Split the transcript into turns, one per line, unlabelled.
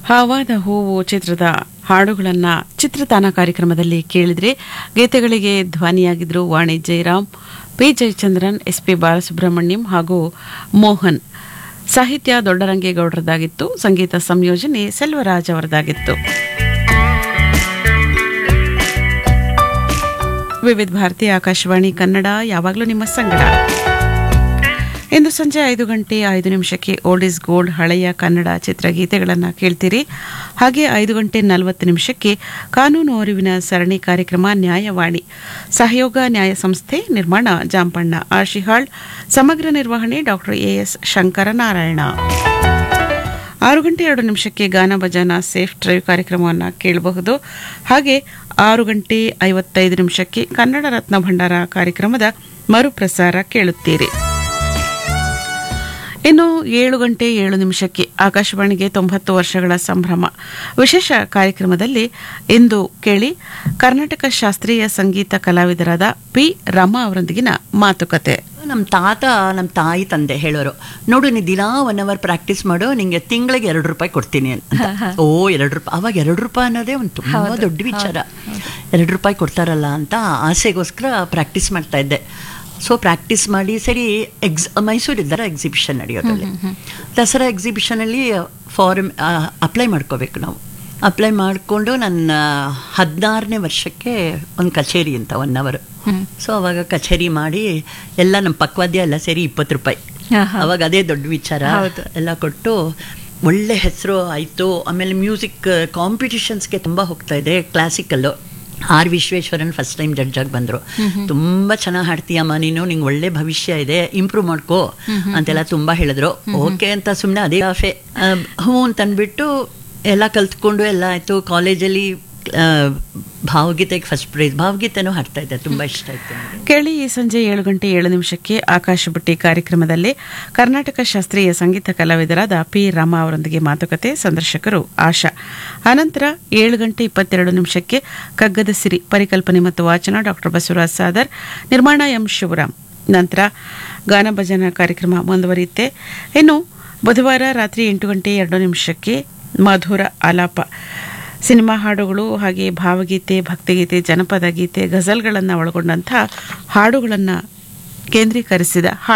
ಹಾವಾದ ಹೂವು ಚಿತ್ರದ ಹಾಡುಗಳನ್ನು ಚಿತ್ರತಾನ ಕಾರ್ಯಕ್ರಮದಲ್ಲಿ ಕೇಳಿದ್ರೆ ಗೀತೆಗಳಿಗೆ ಧ್ವನಿಯಾಗಿದ್ದರು Vani Jayaram P Jayachandran S P Balasubrahmanyam ಹಾಗೂ ಮೋಹನ್ ಸಾಹಿತ್ಯ ದೊಡ್ಡರಂಗೇಗೌಡರದಾಗಿತ್ತು ಸಂಗೀತ ಸಂಯೋಜನೆ ಸೆಲ್ವರಾಜ್ ಅವರದಾಗಿತ್ತು ವಿವಿಧ ಭಾರತಿ ಆಕಾಶವಾಣಿ ಕನ್ನಡ ಯಾವಾಗಲೂ ನಿಮ್ಮ ಸಂಗಡ ಇಂದು ಸಂಜೆ ಐದು ಗಂಟೆ ಐದು ನಿಮಿಷಕ್ಕೆ ಓಲ್ಡ್ ಇಸ್ ಗೋಲ್ಡ್ ಹಳೆಯ ಕನ್ನಡ ಚಿತ್ರಗೀತೆಗಳನ್ನು ಕೇಳ್ತೀರಿ ಹಾಗೆ ಐದು ಗಂಟೆ ನಲವತ್ತು ನಿಮಿಷಕ್ಕೆ ಕಾನೂನು ಅರಿವಿನ ಸರಣಿ ಕಾರ್ಯಕ್ರಮ ನ್ಯಾಯವಾಣಿ ಸಹಯೋಗ ನ್ಯಾಯ ಸಂಸ್ಥೆ ನಿರ್ಮಾಣ ಜಾಂಪಣ್ಣ ಆಶಿಹಾಳ್ ಸಮಗ್ರ ನಿರ್ವಹಣೆ ಡಾಕ್ಟರ್ ಎಎಸ್ ಶಂಕರನಾರಾಯಣ ಆರು ಗಂಟೆ ಎರಡು ನಿಮಿಷಕ್ಕೆ ಗಾನ ಭಜನ ಸೇಫ್ ಡ್ರೈವ್ ಕಾರ್ಯಕ್ರಮವನ್ನು ಕೇಳಬಹುದು ಹಾಗೆ ಆರು ಗಂಟೆ ಐವತ್ತೈದು ನಿಮಿಷಕ್ಕೆ ಕನ್ನಡ ರತ್ನ ಭಂಡಾರ ಕಾರ್ಯಕ್ರಮದ ಮರುಪ್ರಸಾರ ಕೇಳುತ್ತೀರಿ ಇನ್ನು ಏಳು ಗಂಟೆ ಏಳು ನಿಮಿಷಕ್ಕೆ ಆಕಾಶವಾಣಿಗೆ ತೊಂಬತ್ತು ವರ್ಷಗಳ ಸಂಭ್ರಮ ವಿಶೇಷ ಕಾರ್ಯಕ್ರಮದಲ್ಲಿ ಇಂದು ಕೇಳಿ ಕರ್ನಾಟಕ ಶಾಸ್ತ್ರೀಯ ಸಂಗೀತ ಕಲಾವಿದರಾದ ಪಿ ರಮಾ ಅವರೊಂದಿಗಿನ ಮಾತುಕತೆ
ನಮ್ಮ ತಾತ ನಮ್ಮ ತಾಯಿ ತಂದೆ ಹೇಳೋರು ನೋಡು ನೀ ದಿನಾ ಒನ್ ಅವರ್ ಪ್ರಾಕ್ಟೀಸ್ ಮಾಡು ನಿಂಗೆ ತಿಂಗಳಿಗೆ ಎರಡು ರೂಪಾಯಿ ಕೊಡ್ತೀನಿ ಅಂತ ಓ ಎರಡು ರೂಪಾಯಿ ಅವಾಗ ಎರಡು ರೂಪಾಯಿ ಅನ್ನೋದೇ ಒಂದು ತುಂಬ ದೊಡ್ಡ ವಿಚಾರ ಎರಡು ರೂಪಾಯಿ ಕೊಡ್ತಾರಲ್ಲ ಅಂತ ಆಸೆಗೋಸ್ಕರ ಪ್ರಾಕ್ಟೀಸ್ ಮಾಡ್ತಾ ಇದ್ದೆ ಸೊ ಪ್ರಾಕ್ಟೀಸ್ ಮಾಡಿ ಸರಿ ಎಕ್ಸ್ ಮೈಸೂರು ಇದ್ದಾರೆ ಎಕ್ಸಿಬಿಷನ್ ನಡೆಯೋದ್ರಲ್ಲಿ ದಸರಾ ಎಕ್ಸಿಬಿಷನಲ್ಲಿ ಫಾರಮ್ ಅಪ್ಲೈ ಮಾಡ್ಕೋಬೇಕು ನಾವು ಅಪ್ಲೈ ಮಾಡಿಕೊಂಡು ನನ್ನ ಹದಿನಾರನೇ ವರ್ಷಕ್ಕೆ ಒಂದು ಕಚೇರಿ ಅಂತ ಒನ್ ಅವರ್ ಸೊ ಅವಾಗ ಕಚೇರಿ ಮಾಡಿ ಎಲ್ಲ ನಮ್ಮ ಪಕ್ವಾದ್ಯ ಎಲ್ಲ ಸೇರಿ ಇಪ್ಪತ್ತು ರೂಪಾಯಿ ಅವಾಗ ಅದೇ ದೊಡ್ಡ ವಿಚಾರ ಎಲ್ಲ ಕೊಟ್ಟು ಒಳ್ಳೆ ಹೆಸರು ಆಯಿತು ಆಮೇಲೆ ಮ್ಯೂಸಿಕ್ ಕಾಂಪಿಟಿಷನ್ಸ್ಗೆ ತುಂಬ ಹೋಗ್ತಾ ಇದೆ classical R Vishweshwaran first time judge ಆಗಿ ಬಂದರು ತುಂಬ ಚೆನ್ನಾಗಿ ಹಾಡ್ತೀಯಮ್ಮ ನೀನು ನಿಂಗೆ ಒಳ್ಳೆ ಭವಿಷ್ಯ ಇದೆ ಇಂಪ್ರೂವ್ ಮಾಡ್ಕೋ ಅಂತೆಲ್ಲ ತುಂಬ ಹೇಳಿದ್ರು ಓಕೆ ಅಂತ ಸುಮ್ಮನೆ ಅದೇ ಆಫೆ ಹ್ಞೂ ಅಂತ ಅಂದ್ಬಿಟ್ಟು ಎಲ್ಲ ಕಲ್ತ್ಕೊಂಡು ಎಲ್ಲ ಆಯಿತು ಕಾಲೇಜಲ್ಲಿ ಭಾವಗೀತೆಗೆ ಫಸ್ಟ್ ಪ್ರೈಸ್ ಭಾವಗೀತೆನೂ ಹಾಡ್ತಾ ಇದ್ದೆ ತುಂಬ ಇಷ್ಟ ಆಯ್ತು ನನಗೆ
ಕೇಳಿ ಈ ಸಂಜೆ ಏಳು ಗಂಟೆ ಏಳು ನಿಮಿಷಕ್ಕೆ ಆಕಾಶ ಬುಟ್ಟಿ ಕಾರ್ಯಕ್ರಮದಲ್ಲಿ ಕರ್ನಾಟಕ ಶಾಸ್ತ್ರೀಯ ಸಂಗೀತ ಕಲಾವಿದರಾದ ಪಿ ರಾಮ ಅವರೊಂದಿಗೆ ಮಾತುಕತೆ ಸಂದರ್ಶಕರು ಆಶಾ ಅನಂತರ ಏಳು ಗಂಟೆ ಇಪ್ಪತ್ತೆರಡು ನಿಮಿಷಕ್ಕೆ ಕಗ್ಗದ ಸಿರಿ ಪರಿಕಲ್ಪನೆ ಮತ್ತು ವಾಚನ ಡಾಕ್ಟರ್ ಬಸವರಾಜ್ ಸಾದರ್ ನಿರ್ಮಾಣ ಎಂ ಶಿವರಾಮ್ ನಂತರ ಗಾನ ಭಜನಾ ಕಾರ್ಯಕ್ರಮ ಮುಂದುವರಿಯುತ್ತೆ ಇನ್ನು ಬುಧವಾರ ರಾತ್ರಿ ಎಂಟು ಗಂಟೆ ಎರಡು ನಿಮಿಷಕ್ಕೆ ಮಧುರ ಆಲಾಪ ಸಿನಿಮಾ ಹಾಡುಗಳು ಹಾಗೆ ಭಾವಗೀತೆ ಭಕ್ತಿಗೀತೆ ಜನಪದ ಗೀತೆ ಗಜಲ್ಗಳನ್ನು ಒಳಗೊಂಡಂಥ ಹಾಡುಗಳನ್ನು ಕೇಂದ್ರೀಕರಿಸಿದ